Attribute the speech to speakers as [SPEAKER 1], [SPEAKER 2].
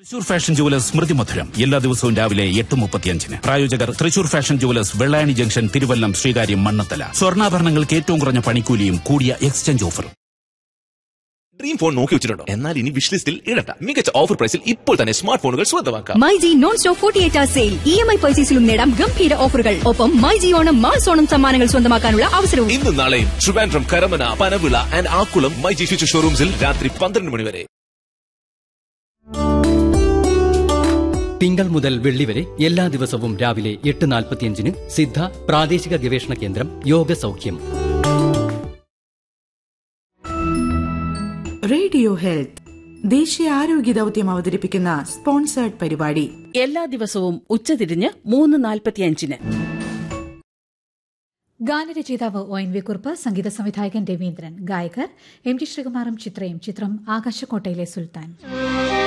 [SPEAKER 1] Thrissur fashion jewellers സ്മൃതി മധുരം എല്ലാ ദിവസവും രാവിലെ എട്ട് മുപ്പത്തിയഞ്ചിന് പ്രായോജകർ Thrissur fashion jewellers Vellayani junction Thiruvallam Sreekaryam Mannathala സ്വർണ്ണാഭരണങ്ങൾക്ക് ഏറ്റവും കുറഞ്ഞ പണിക്കൂലിയും കൂടിയ എക്സ്ചേഞ്ച് ഓഫറും
[SPEAKER 2] ഡ്രീം ഫോൺ നോക്കി വെച്ചിട്ടുണ്ടോ എന്നാൽ ഇനി വിഷ് ലിസ്റ്റിൽ ഇടണ്ട മികച്ച ഓഫർ പ്രൈസിൽ ഇപ്പോൾ തന്നെ സ്മാർട്ട് ഫോണുകൾ സ്വന്തമാക്കാം
[SPEAKER 3] myG non stop forty eight R sale E M I പർച്ചേസിലും നേടാം ഗംഭീര ഓഫറുകൾ ഒപ്പം മൈജി ഓണം മാൾസ് ഓണം സമ്മാനങ്ങൾ സ്വന്തമാക്കാനുള്ള അവസരവും
[SPEAKER 2] ഇന്നും നാളെയും ട്രിവാൻഡ്രം കരമന പനവിള ആൻഡ് ആക്കുളം മൈജി ഫ്യൂച്ചർ ഷോറൂംസിൽ രാത്രി പന്ത്രണ്ട് മണി വരെ
[SPEAKER 4] തിങ്കൾ മുതൽ വെള്ളി വരെ എല്ലാ ദിവസവും രാവിലെ എട്ട് നാൽപ്പത്തിയഞ്ചിന് സിദ്ധ പ്രാദേശിക ഗവേഷണ കേന്ദ്രം യോഗ സൗഖ്യം
[SPEAKER 5] റേഡിയോ ഹെൽത്ത് ദേശീയ ആരോഗ്യ ദൗത്യം അവതരിപ്പിക്കുന്ന സ്പോൺസേർഡ് പരിപാടി
[SPEAKER 6] എല്ലാ ദിവസവും ഉച്ചതിരിഞ്ഞ് മൂന്ന് നാൽപ്പത്തിയഞ്ചിന്
[SPEAKER 7] ഗാനരചയിതാവ് ഒ എൻ വി കുറുപ്പ് സംഗീത സംവിധായകൻ രവീന്ദ്രൻ ഗായകർ എം ജി ശ്രീകുമാറും ചിത്രയും ചിത്രം ആകാശക്കോട്ടയിലെ സുൽത്താൻ